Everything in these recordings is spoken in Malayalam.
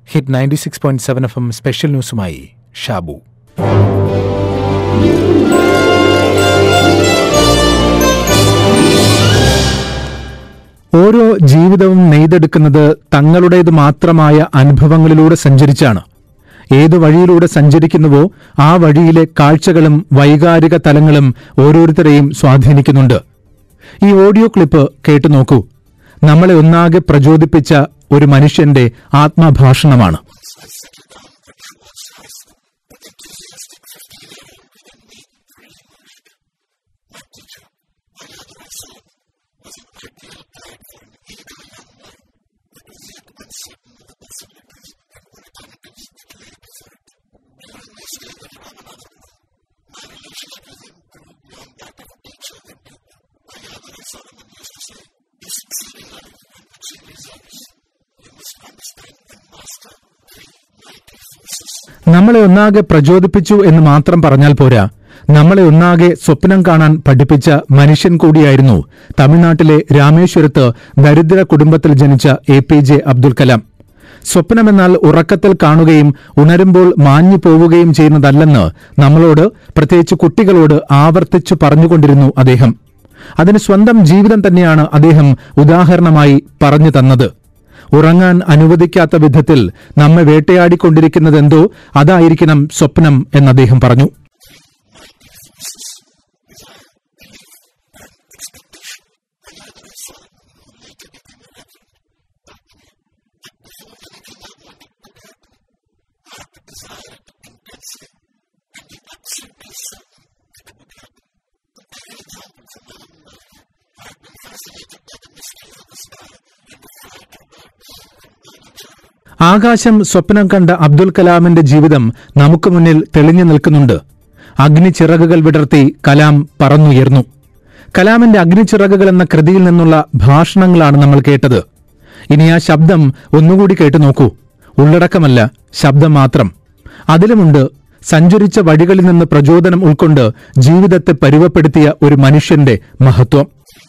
Hit ninety six point seven F M special ന്യൂസുമായി ഷാബു ഓരോ ജീവിതവും നെയ്തെടുക്കുന്നത് തങ്ങളുടേത് മാത്രമായ അനുഭവങ്ങളിലൂടെ സഞ്ചരിച്ചാണ് ഏതു വഴിയിലൂടെ സഞ്ചരിക്കുന്നുവോ ആ വഴിയിലെ കാഴ്ചകളും വൈകാരിക തലങ്ങളും ഓരോരുത്തരെയും സ്വാധീനിക്കുന്നുണ്ട് ഈ ഓഡിയോ ക്ലിപ്പ് കേട്ടു നോക്കൂ നമ്മളെ ഒന്നാകെ പ്രചോദിപ്പിച്ച ഒരു മനുഷ്യന്റെ ആത്മഭാഷണമാണ് നമ്മളെ ഒന്നാകെ പ്രചോദിപ്പിച്ചു എന്ന് മാത്രം പറഞ്ഞാൽ പോരാ നമ്മളെ ഒന്നാകെ സ്വപ്നം കാണാൻ പഠിപ്പിച്ച മനുഷ്യൻ കൂടിയായിരുന്നു തമിഴ്നാട്ടിലെ രാമേശ്വരത്ത് ദരിദ്ര കുടുംബത്തിൽ ജനിച്ച A P J Abdul Kalam സ്വപ്നമെന്നാൽ ഉറക്കത്തിൽ കാണുകയും ഉണരുമ്പോൾ മാഞ്ഞു പോവുകയും ചെയ്യുന്നതല്ലെന്ന് നമ്മളോട് പ്രത്യേകിച്ച് കുട്ടികളോട് ആവർത്തിച്ചു പറഞ്ഞുകൊണ്ടിരുന്നു അദ്ദേഹം അതിന് സ്വന്തം ജീവിതം തന്നെയാണ് അദ്ദേഹം ഉദാഹരണമായി പറഞ്ഞു തന്നത് ഉറങ്ങാൻ അനുവദിക്കാത്ത വിധത്തിൽ നമ്മെ വേട്ടയാടിക്കൊണ്ടിരിക്കുന്നതെന്തോ അതായിരിക്കണം സ്വപ്നം എന്ന് അദ്ദേഹം പറഞ്ഞു ആകാശം സ്വപ്നം കണ്ട അബ്ദുൽ കലാമിന്റെ ജീവിതം നമുക്ക് മുന്നിൽ തെളിഞ്ഞു നിൽക്കുന്നുണ്ട് അഗ്നിച്ചിറകുകൾ വിടർത്തി കലാം പറന്നുയർന്നു കലാമിന്റെ അഗ്നിച്ചിറകുകൾ എന്ന കൃതിയിൽ നിന്നുള്ള ഭാഷണങ്ങളാണ് നമ്മൾ കേട്ടത് ഇനി ആ ശബ്ദം ഒന്നുകൂടി കേട്ടു നോക്കൂ ഉള്ളടക്കമല്ല ശബ്ദം മാത്രം അതിലുമുണ്ട് സഞ്ചരിച്ച വഴികളിൽ നിന്ന് പ്രചോദനം ഉൾക്കൊണ്ട് ജീവിതത്തെ പരുവപ്പെടുത്തിയ ഒരു മനുഷ്യന്റെ മഹത്വം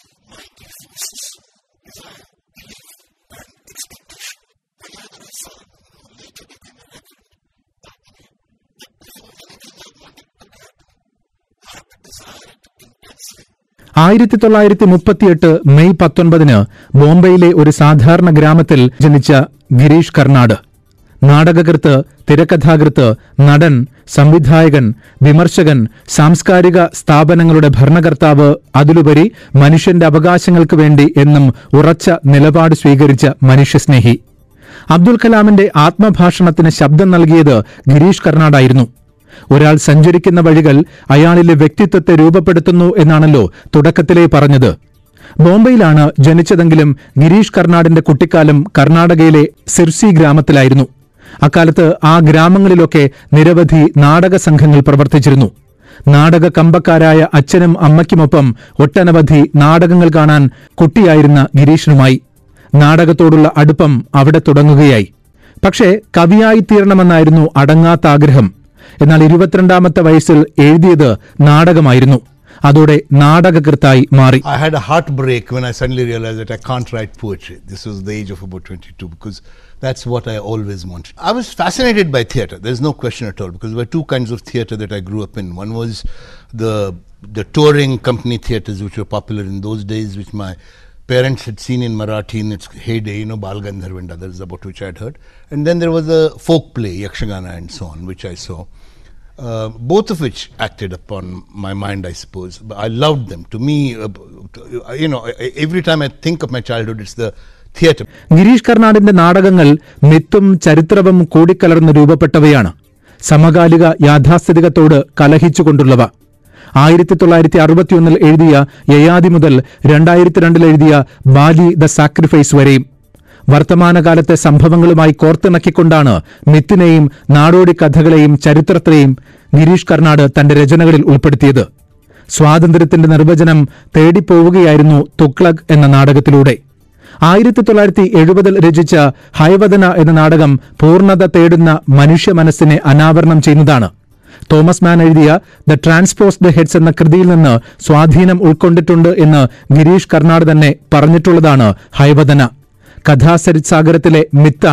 ആയിരത്തി തൊള്ളായിരത്തി മുപ്പത്തിയെട്ട് മെയ് പത്തൊൻപതിന് ബോംബെയിലെ ഒരു സാധാരണ ഗ്രാമത്തിൽ ജനിച്ച ഗിരീഷ് കർണാട് നാടകകൃത്ത് തിരക്കഥാകൃത്ത് നടൻ സംവിധായകൻ വിമർശകൻ സാംസ്കാരിക സ്ഥാപനങ്ങളുടെ ഭരണകർത്താവ് അതിലുപരി മനുഷ്യന്റെ അവകാശങ്ങൾക്ക് വേണ്ടി എന്നും ഉറച്ച നിലപാട് സ്വീകരിച്ച മനുഷ്യസ്നേഹി അബ്ദുൽ കലാമിന്റെ ആത്മഭാഷണത്തിന് ശബ്ദം നൽകിയത് ഗിരീഷ് കർണാടായിരുന്നു ഒരാൾ സഞ്ചരിക്കുന്ന വഴികൾ അയാളിലെ വ്യക്തിത്വത്തെ രൂപപ്പെടുത്തുന്നു എന്നാണല്ലോ തുടക്കത്തിലേ പറഞ്ഞത് ബോംബെയിലാണ് ജനിച്ചതെങ്കിലും ഗിരീഷ് കർണാടിന്റെ കുട്ടിക്കാലം കർണാടകയിലെ സിർസി ഗ്രാമത്തിലായിരുന്നു അക്കാലത്ത് ആ ഗ്രാമങ്ങളിലൊക്കെ നിരവധി നാടക സംഘങ്ങൾ പ്രവർത്തിച്ചിരുന്നു നാടക കമ്പക്കാരായ അച്ഛനും അമ്മയ്ക്കുമൊപ്പം ഒട്ടനവധി നാടകങ്ങൾ കാണാൻ കുട്ടിയായിരുന്ന ഗിരീഷിനുമായി നാടകത്തോടുള്ള അടുപ്പം അവിടെ തുടങ്ങുകയായി പക്ഷേ കവിയായി തീരണമെന്നായിരുന്നു അടങ്ങാത്ത ആഗ്രഹം എന്നാൽ ഇരുപത്തിരണ്ടാമത്തെ വയസ്സിൽ എഴുതിയത് നാടകമായിരുന്നു അതോടെ നാടകകൃത്തായി മാറി I had a heartbreak when I suddenly realized that I can't write poetry. This was the age of about 22 because that's what I always wanted. I was fascinated by theatre. There's no question at all because there were two kinds of theatre that I grew up in. One was the the touring company theatres which were popular in those days, which my parents had seen in Marathi in its heyday, you know, Bal Gandharv and others about which I had heard. And then there was a folk play, Yakshagana and so on, which I saw. Uh, both of which acted upon my mind, I suppose. But I loved them. To me, uh, you know, every time I think of my childhood, it's the theatre. Girish കർണാടിന്റെ നാടകങ്ങൾ മിത്തും ചരിത്രവും കൂടിക്കലർന്ന് രൂപപ്പെട്ടവയാണ് സമകാലിക യാഥാസ്ഥിതികത്തോട് കലഹിച്ചുകൊണ്ടുള്ളവ ആയിരത്തി തൊള്ളായിരത്തി അറുപത്തിയൊന്നിൽ എഴുതിയ യയാതി മുതൽ രണ്ടായിരത്തി രണ്ടിൽ എഴുതിയ ബാലി ദ സാക്രിഫൈസ് വരെയും വർത്തമാനകാലത്തെ സംഭവങ്ങളുമായി കോർത്തിണക്കിക്കൊണ്ടാണ് മിത്തിനെയും നാടോടി കഥകളെയും ചരിത്രത്തെയും ഗിരീഷ് കർണാട് തന്റെ രചനകളിൽ ഉൾപ്പെടുത്തിയത് സ്വാതന്ത്ര്യത്തിന്റെ നിർവചനം തേടിപ്പോവുകയായിരുന്നു തുക്ലക് എന്ന നാടകത്തിലൂടെ ആയിരത്തി തൊള്ളായിരത്തി എഴുപതിൽ രചിച്ച ഹൈവദന എന്ന നാടകം പൂർണ്ണത തേടുന്ന മനുഷ്യ മനസ്സിനെ അനാവരണം ചെയ്യുന്നതാണ് തോമസ് മാൻ എഴുതിയ ദ ട്രാൻസ്പോസ്ഡ് ഹെഡ്സ് എന്ന കൃതിയിൽ നിന്ന് സ്വാധീനം ഉൾക്കൊണ്ടിട്ടുണ്ട് എന്ന് ഗിരീഷ് കർണാട് തന്നെ പറഞ്ഞിട്ടുള്ളതാണ് ഹൈവദന കഥാസരിത് സാഗരത്തിലെ മിത്താണ്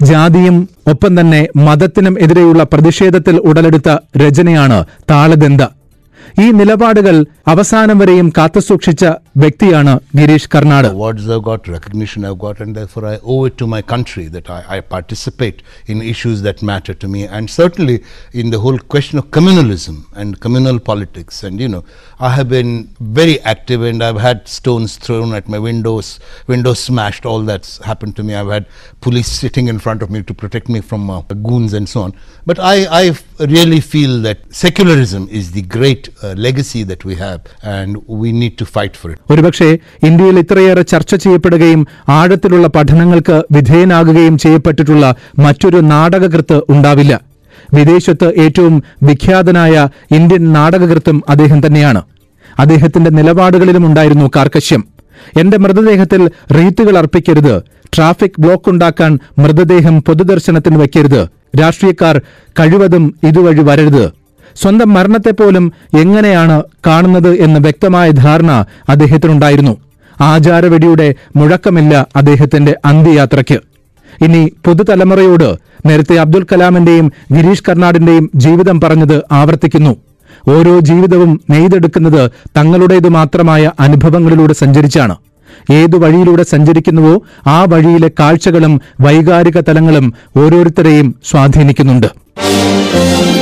ജാതിയും ഒപ്പം തന്നെ മതത്തിനും എതിരെയുള്ള പ്രതിഷേധത്തിൽ ഉടലെടുത്ത രചനയാണ് താളദന്ത ഈ നിലപാടുകൾ അവസാനം വരെയും കാത്തുസൂക്ഷിച്ച വ്യക്തിയാണ് Girish കർണാട് awards I've got, recognition I've got, and therefore I owe it to my country that I, I participate in issues that matter to me, and certainly in the whole question of communalism and communal politics. And you know, I have been very active, and I've had stones thrown at my windows, windows smashed. All that's happened to me. I've had police sitting in front of me to protect me from uh, goons and so on. But I, I really feel that secularism is the great uh, legacy that we have, and we need to fight for it. ഒരുപക്ഷെ ഇന്ത്യയിൽ ഇത്രയേറെ ചർച്ച ചെയ്യപ്പെടുകയും ആഴത്തിലുള്ള പഠനങ്ങൾക്ക് വിധേയനാകുകയും ചെയ്യപ്പെട്ടിട്ടുള്ള മറ്റൊരു നാടകകൃത്ത് ഉണ്ടാവില്ല വിദേശത്ത് ഏറ്റവും വിഖ്യാതനായ ഇന്ത്യൻ നാടകകൃത്തും അദ്ദേഹം തന്നെയാണ് അദ്ദേഹത്തിന്റെ നിലപാടുകളിലും ഉണ്ടായിരുന്നു കാർക്കശ്യം എന്റെ മൃതദേഹത്തിൽ റീത്തുകൾ അർപ്പിക്കരുത് ട്രാഫിക് ബ്ലോക്ക് ഉണ്ടാക്കാൻ മൃതദേഹം പൊതുദർശനത്തിന് വയ്ക്കരുത് രാഷ്ട്രീയക്കാർ കഴിവതും ഇതുവഴി വരരുത് സ്വന്തം മരണത്തെപ്പോലും എങ്ങനെയാണ് കാണുന്നത് എന്ന വ്യക്തമായ ധാരണ അദ്ദേഹത്തിനുണ്ടായിരുന്നു ആചാരവെടിയുടെ മുഴക്കമില്ല അദ്ദേഹത്തിന്റെ അന്ത്യയാത്രയ്ക്ക് ഇനി പുതുതലമുറയോട് നേരത്തെ അബ്ദുൽ കലാമിന്റെയും ഗിരീഷ് കർണാടിന്റെയും ജീവിതം പറഞ്ഞത് ആവർത്തിക്കുന്നു ഓരോ ജീവിതവും നെയ്തെടുക്കുന്നത് തങ്ങളുടേതു മാത്രമായ അനുഭവങ്ങളിലൂടെ സഞ്ചരിച്ചാണ് ഏതു വഴിയിലൂടെ സഞ്ചരിക്കുന്നുവോ ആ വഴിയിലെ കാഴ്ചകളും വൈകാരിക തലങ്ങളും ഓരോരുത്തരെയും സ്വാധീനിക്കുന്നുണ്ട്